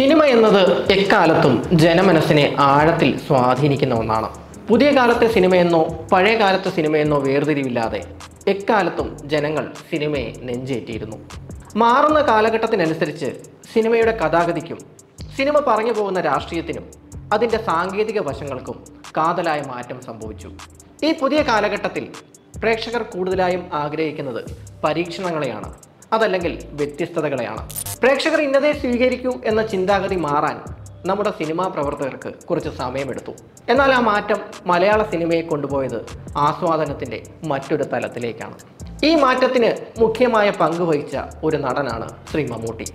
Cinema എന്നത് എക്കാലത്തും ജനമനസ്സിനെ ആഴത്തിൽ സ്വാധീനിക്കുന്ന ഒന്നാണ് പുതിയ കാലത്തെ സിനിമയെന്നോ പഴയ കാലത്തെ സിനിമയെന്നോ വേർതിരിവില്ലാതെ എക്കാലത്തും ജനങ്ങൾ സിനിമയെ നെഞ്ചേറ്റിയിരുന്നു മാറുന്ന കാലഘട്ടത്തിനനുസരിച്ച് സിനിമയുടെ കഥാഗതിക്കും സിനിമ പറഞ്ഞു പോകുന്ന രാഷ്ട്രീയത്തിനും അതിൻ്റെ സാങ്കേതിക വശങ്ങൾക്കും കാതലായ മാറ്റം സംഭവിച്ചു ഈ പുതിയ കാലഘട്ടത്തിൽ പ്രേക്ഷകർ കൂടുതലായും ആഗ്രഹിക്കുന്നത് പരീക്ഷണങ്ങളെയാണ് അതല്ലെങ്കിൽ വ്യത്യസ്തതകളെയാണ് പ്രേക്ഷകർ ഇന്നതേ സ്വീകരിക്കൂ എന്ന ചിന്താഗതി മാറാൻ നമ്മുടെ സിനിമാ പ്രവർത്തകർക്ക് കുറച്ച് സമയമെടുത്തു എന്നാൽ ആ മാറ്റം മലയാള സിനിമയെ കൊണ്ടുപോയത് ആസ്വാദനത്തിൻ്റെ മറ്റൊരു തലത്തിലേക്കാണ് ഈ മാറ്റത്തിന് മുഖ്യമായ പങ്ക് വഹിച്ച ഒരു നടനാണ് ശ്രീ മമ്മൂട്ടി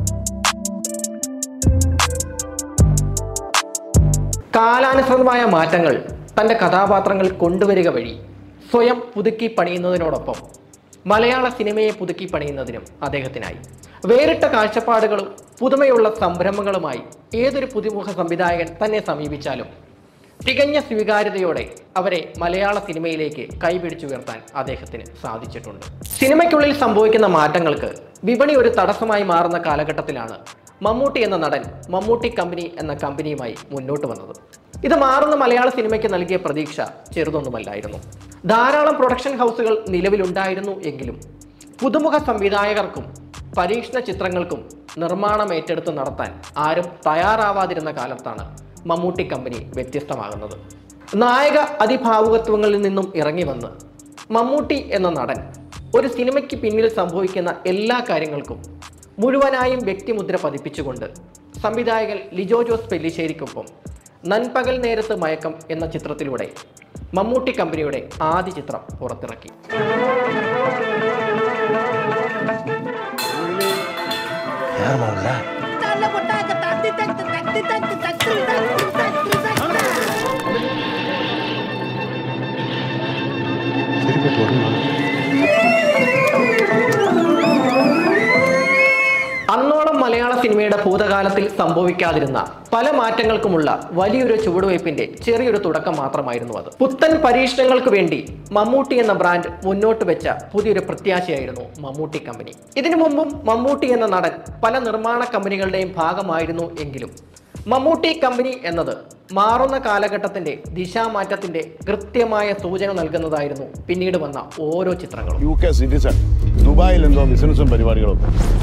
കാലാനുസൃതമായ മാറ്റങ്ങൾ തൻ്റെ കഥാപാത്രങ്ങൾ കൊണ്ടുവരിക വഴി സ്വയം പുതുക്കി പണിയുന്നതിനോടൊപ്പം മലയാള സിനിമയെ പുതുക്കി പണിയുന്നതിനും അദ്ദേഹത്തിനായി വേറിട്ട കാഴ്ചപ്പാടുകളും പുതുമയുള്ള സംരംഭങ്ങളുമായി ഏതൊരു പുതുമുഖ സംവിധായകൻ തന്നെ സമീപിച്ചാലും തികഞ്ഞ സ്വീകാര്യതയോടെ അവരെ മലയാള സിനിമയിലേക്ക് കൈപിടിച്ചുയർത്താൻ അദ്ദേഹത്തിന് സാധിച്ചിട്ടുണ്ട് സിനിമയ്ക്കുള്ളിൽ സംഭവിക്കുന്ന മാറ്റങ്ങൾക്ക് വിപണി ഒരു തടസ്സമായി മാറുന്ന കാലഘട്ടത്തിലാണ് മമ്മൂട്ടി എന്ന നടൻ മമ്മൂട്ടി കമ്പനി എന്ന കമ്പനിയുമായി മുന്നോട്ട് വന്നത് ഇത് മാറുന്ന മലയാള സിനിമയ്ക്ക് നൽകിയ പ്രതീക്ഷ ചെറുതൊന്നുമല്ലായിരുന്നു ധാരാളം പ്രൊഡക്ഷൻ ഹൗസുകൾ നിലവിലുണ്ടായിരുന്നു എങ്കിലും പുതുമുഖ സംവിധായകർക്കും പരീക്ഷണ ചിത്രങ്ങൾക്കും നിർമ്മാണം ഏറ്റെടുത്ത് നടത്താൻ ആരും തയ്യാറാവാതിരുന്ന കാലത്താണ് മമ്മൂട്ടി കമ്പനി വ്യത്യസ്തമാകുന്നത് നായക അതിഭാവുകത്വങ്ങളിൽ നിന്നും ഇറങ്ങി വന്ന് മമ്മൂട്ടി എന്ന നടൻ ഒരു സിനിമയ്ക്ക് പിന്നിൽ സംഭവിക്കുന്ന എല്ലാ കാര്യങ്ങൾക്കും മുഴുവനായും വ്യക്തിമുദ്ര പതിപ്പിച്ചുകൊണ്ട് സംവിധായകൻ ലിജോ ജോസ് പെല്ലിശ്ശേരിക്കൊപ്പം നൻപകൽ നേരത്ത് മയക്കം എന്ന ചിത്രത്തിലൂടെ മമ്മൂട്ടി കമ്പനിയുടെ ആദ്യ ചിത്രം പുറത്തിറക്കി Dale botaca, tacti, tacti, tacti, tacti, tacti, tacti, tacti, tacti. അന്നോളം മലയാള സിനിമയുടെ ഭൂതകാലത്തിൽ സംഭവിക്കാതിരുന്ന പല മാറ്റങ്ങൾക്കുമുള്ള വലിയൊരു ചുവടുവയ്പ്പിന്റെ ചെറിയൊരു തുടക്കം മാത്രമായിരുന്നു അത് പുത്തൻ പരീക്ഷണങ്ങൾക്ക് വേണ്ടി മമ്മൂട്ടി എന്ന ബ്രാൻഡ് മുന്നോട്ട് വെച്ച പുതിയൊരു പ്രത്യാശയായിരുന്നു മമ്മൂട്ടി കമ്പനി ഇതിനു മുമ്പും മമ്മൂട്ടി എന്ന നടൻ പല നിർമ്മാണ കമ്പനികളുടെയും ഭാഗമായിരുന്നു എങ്കിലും മമ്മൂട്ടി കമ്പനി എന്നത് മാറുന്ന കാലഘട്ടത്തിന്റെ ദിശാമാറ്റത്തിന്റെ കൃത്യമായ സൂചന നൽകുന്നതായിരുന്നു പിന്നീട് വന്ന ഓരോ ചിത്രങ്ങളും യു കെ സിറ്റിസൺ ദുബായിൽ എന്തോ ബിസിനസ്സും പരിപാടികളും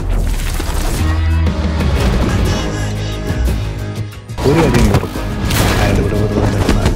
ഒരു കാര്യം ഉറപ്പ് അയാൾ ഇവിടെ വെറുതെ നിന്നാൽ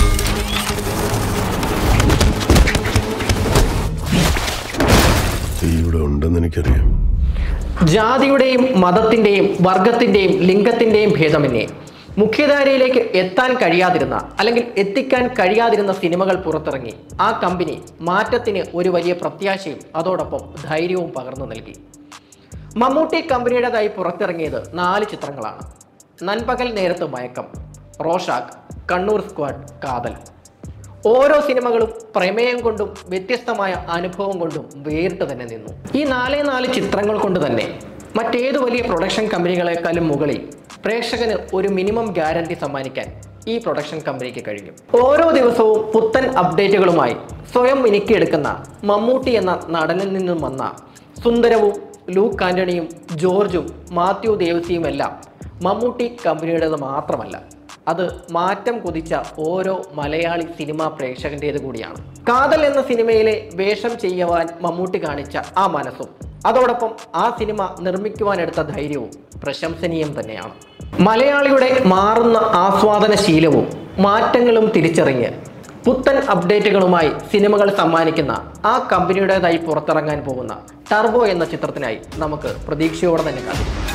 നീ ഇവിടെ ഉണ്ടെന്ന് എനിക്കറിയാം ജാതിയുടെയും മതത്തിന്റെയും വർഗത്തിന്റെയും ലിംഗത്തിന്റെയും ഭേദമന്യേ മുഖ്യധാരയിലേക്ക് എത്താൻ കഴിയാതിരുന്ന അല്ലെങ്കിൽ എത്തിക്കാൻ കഴിയാതിരുന്ന സിനിമകൾ പുറത്തിറങ്ങി ആ കമ്പനി മാറ്റത്തിന് ഒരു വലിയ പ്രത്യാശയും അതോടൊപ്പം ധൈര്യവും പകർന്നു നൽകി മമ്മൂട്ടി കമ്പനിയുടേതായി പുറത്തിറങ്ങിയത് നാല് ചിത്രങ്ങളാണ് നൻപകൽ നേരത്ത് മയക്കം റോഷാക്ക് കണ്ണൂർ സ്ക്വാഡ് കാതൽ ഓരോ സിനിമകളും പ്രമേയം കൊണ്ടും വ്യത്യസ്തമായ അനുഭവം കൊണ്ടും വേറിട്ട് തന്നെ നിന്നു ഈ നാലേ നാല് ചിത്രങ്ങൾ കൊണ്ട് തന്നെ മറ്റേത് വലിയ പ്രൊഡക്ഷൻ കമ്പനികളെക്കാളും മുകളിൽ പ്രേക്ഷകന് ഒരു മിനിമം ഗ്യാരണ്ടി സമ്മാനിക്കാൻ ഈ പ്രൊഡക്ഷൻ കമ്പനിക്ക് കഴിഞ്ഞു ഓരോ ദിവസവും പുത്തൻ അപ്ഡേറ്റുകളുമായി സ്വയം മിനുക്കിയെടുക്കുന്ന മമ്മൂട്ടി എന്ന നടനിൽ നിന്നും വന്ന സുന്ദരവും ലൂക്ക് ആന്റണിയും ജോർജും മാത്യു ദേവസിയും എല്ലാം മമ്മൂട്ടി കമ്പനിയുടേത് മാത്രമല്ല അത് മാറ്റം കുതിച്ച ഓരോ മലയാളി സിനിമാ പ്രേക്ഷകൻ്റേത് കൂടിയാണ് കാതൽ എന്ന സിനിമയിലെ വേഷം ചെയ്യുവാൻ മമ്മൂട്ടി കാണിച്ച ആ മനസ്സും അതോടൊപ്പം ആ സിനിമ നിർമ്മിക്കുവാനെടുത്ത ധൈര്യവും പ്രശംസനീയം തന്നെയാണ് മലയാളിയുടെ മാറുന്ന ആസ്വാദന ശീലവും മാറ്റങ്ങളും തിരിച്ചറിഞ്ഞ് പുത്തൻ അപ്ഡേറ്റുകളുമായി സിനിമകൾ സമ്മാനിക്കുന്ന ആ കമ്പനിയുടേതായി പുറത്തിറങ്ങാൻ പോകുന്ന ടർബോ എന്ന ചിത്രത്തിനായി നമുക്ക് പ്രതീക്ഷയോടെ തന്നെ കാത്തിരിക്കാം